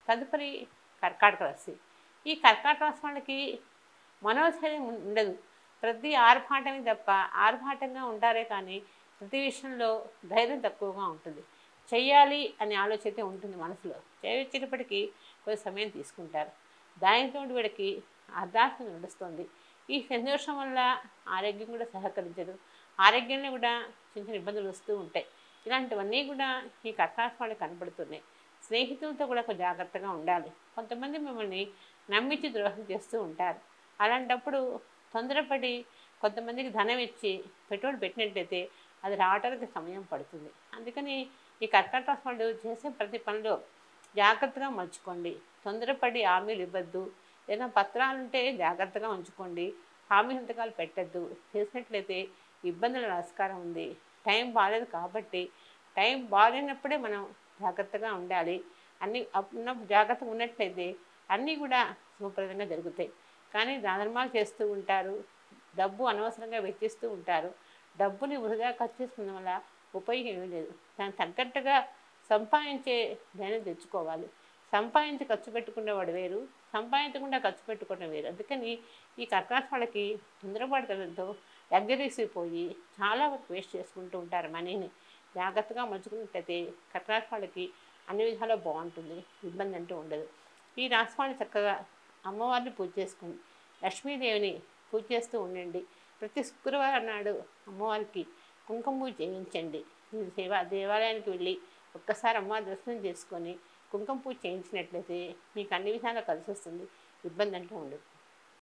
తదుపరి కర్కాటక రాశి ఈ కర్కాటక రాశి వాళ్ళకి మనోధైర్యం ఉం- ఉండదు ప్రతి ఆర్భాటమే తప్ప ఆర్భాటంగా ఉంటారే కానీ ప్రతి విషయంలో ధైర్యం తక్కువగా ఉంటుంది చెయ్యాలి అనే ఆలోచన అయితే ఉంటుంది మనసులో చేయొచ్చేటప్పటికీ కొంచెం సమయం తీసుకుంటారు దానితో వీడికి అర్ధార్థం నడుస్తుంది ఈ సంతోషం వల్ల ఆరోగ్యం కూడా సహకరించదు ఆరోగ్యంలో కూడా చిన్న చిన్న ఇబ్బందులు వస్తూ ఉంటాయి ఇలాంటివన్నీ కూడా ఈ కర్కాటక వాళ్ళకి కనపడుతున్నాయి స్నేహితులతో కూడా కొంచెం జాగ్రత్తగా ఉండాలి కొంతమంది మిమ్మల్ని నమ్మించి ద్రోహం చేస్తూ ఉంటారు అలాంటప్పుడు తొందరపడి కొంతమందికి ధనం ఇచ్చి పెట్టుబడి పెట్టినట్లయితే అది రావడానికి సమయం పడుతుంది అందుకని ఈ కర్కాటక వాళ్ళు చేసే ప్రతి పనిలో జాగ్రత్తగా మలుచుకోండి తొందరపడి హామీలు ఇవ్వద్దు ఏదైనా పత్రాలు ఉంటే జాగ్రత్తగా ఉంచుకోండి హామీ సంతకాలు పెట్టద్దు చేసినట్లయితే ఇబ్బందుల ఆస్కారం ఉంది టైం బాగాలేదు కాబట్టి టైం బాగాలేనప్పుడే మనం జాగ్రత్తగా ఉండాలి అన్నీ ఉన్న జాగ్రత్తగా ఉన్నట్లయితే అన్నీ కూడా శుభప్రదంగా జరుగుతాయి కానీ దానధర్మాలు చేస్తూ ఉంటారు డబ్బు అనవసరంగా వెచ్చిస్తూ ఉంటారు డబ్బుని వృధా ఖర్చు చేసుకున్న వల్ల ఉపయోగం ఏమీ లేదు దానికి తగ్గట్టుగా సంపాదించే ధైర్యం తెచ్చుకోవాలి సంపాదించి ఖర్చు పెట్టుకునేవాడు వేరు సంపాదించకుండా ఖర్చు పెట్టుకోవడం వేరు అందుకని ఈ కర్కాటక వాళ్ళకి తొందరపడటంతో లగ్జరీస్ పోయి చాలా వరకు వేస్ట్ చేసుకుంటూ ఉంటారు మనీని జాగ్రత్తగా మలుచుకున్నట్లయితే కర్కాటక వాళ్ళకి అన్ని విధాలా బాగుంటుంది ఇబ్బంది అంటూ ఉండదు ఈ రాశి వాళ్ళు చక్కగా అమ్మవారిని పూజ చేసుకోండి లక్ష్మీదేవిని పూజ చేస్తూ ఉండండి ప్రతి శుక్రవారం నాడు అమ్మవారికి కుంకుమ పూజ చేయించండి మీరు సేవ దేవాలయానికి వెళ్ళి ఒక్కసారి అమ్మవారి దర్శనం చేసుకొని కుంకుమ పూజ చేయించినట్లయితే మీకు అన్ని విధాలా కలిసి వస్తుంది ఇబ్బంది అంటూ ఉండదు